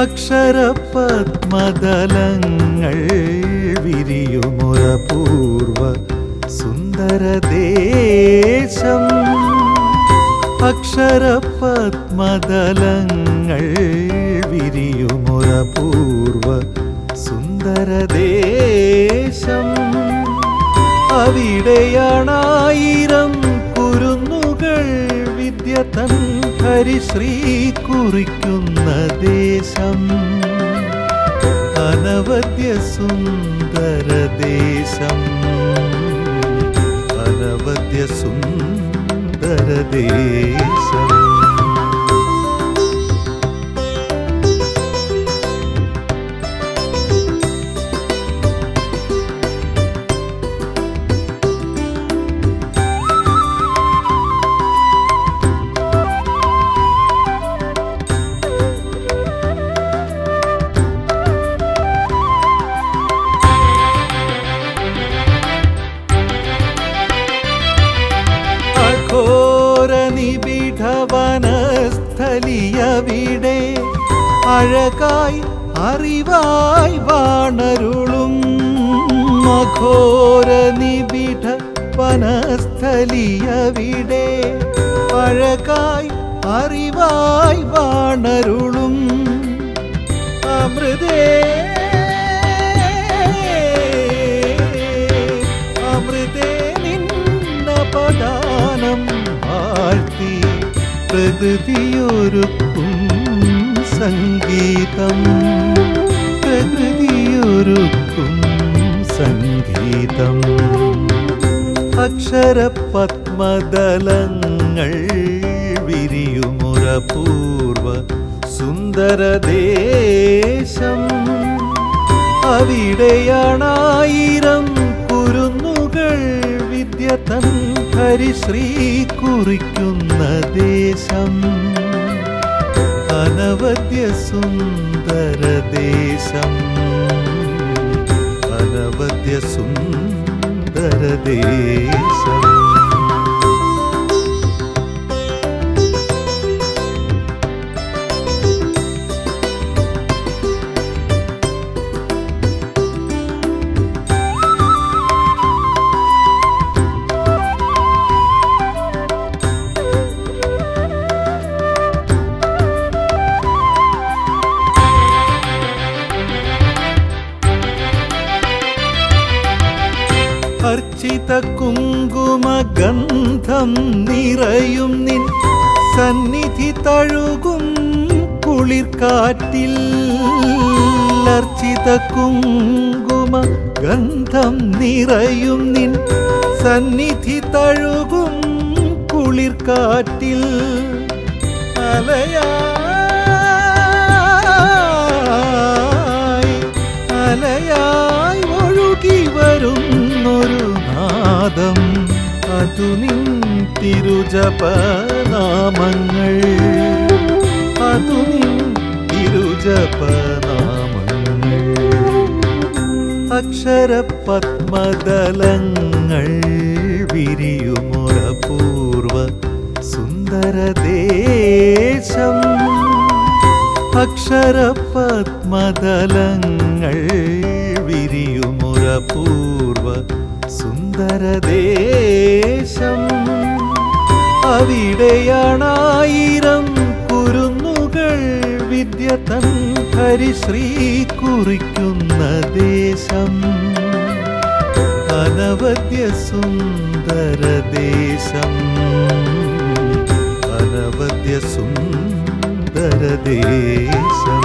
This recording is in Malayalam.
അക്ഷരപത്മദലങ്ങൾ വിരിയുമൊരപൂർവ സുന്ദരദേശം അക്ഷരപത്മദലങ്ങൾ വിരിയുമൊരപൂർവ സുന്ദരദേശം അവിടെയാണായിരം കുരുന്നുകൾ വിദ്യ തൻ ഹരിശ്രീ കുറിക്കുന്ന ദേശം അനവദ്യ സുന്ദര ദേശം അനവദ്യ സുന്ദര ദേശം അഘോര നിബിഡവനസ്ഥലിയവിടെ അഴകായി അറിവായി വാണരുളും അഘോര നിബിഡ വനസ്ഥലിയവിടെ അഴകായി അറിവായി വാണരുളും അമൃതേ അമൃതേ നിന്നപദാനം വാഴ്ത്തി പ്രകൃതിയൊരുക്കും സംഗീതം പ്രകൃതിയൊരുക്കും സംഗീതം അക്ഷരപത്മദലങ്ങൾ വിരിയുമുറപൂർവ സുന്ദരദേശം അവിടെയാണായിരം കുരുന്നുകൾ വിദ്യ തൻ ഹരിശ്രീ കുറിക്കുന്ന ദേശം അനവദ്യ സുന്ദര ദേശം അനവദ്യ സുന്ദര ദേശം അർച്ചിത കുങ്കുമഗന്ധം നിറയും നിൻ സന്നിധി തഴുകും കുളിർക്കാറ്റിൽ അർച്ചിത കുങ്കുമ ഗന്ധം നിറയും നിൻ സന്നിധി തഴുകും കുളിർക്കാറ്റിൽ അലയായി അലയായി ഒഴുകി വരുന്നൊരു നാദം അതു നിൻ തിരുജപനാമങ്ങൾ അതു നിൻ തിരുജപനാമങ്ങൾ അക്ഷരപത്മദലങ്ങൾ വിരിയുമൊരപൂർവ സുന്ദരദേശം അക്ഷരപത്മദലങ്ങൾ വിരിയുമൊരപൂർവ സുന്ദരദേശം അവിടെയാണായിരം കുരുന്നുകൾ വിദ്യ തൻ ഹരിശ്രീ കുറിക്കുന്ന ദേശം അനവദ്യ സുന്ദര ദേശം അനവദ്യ സുന്ദര ദേശം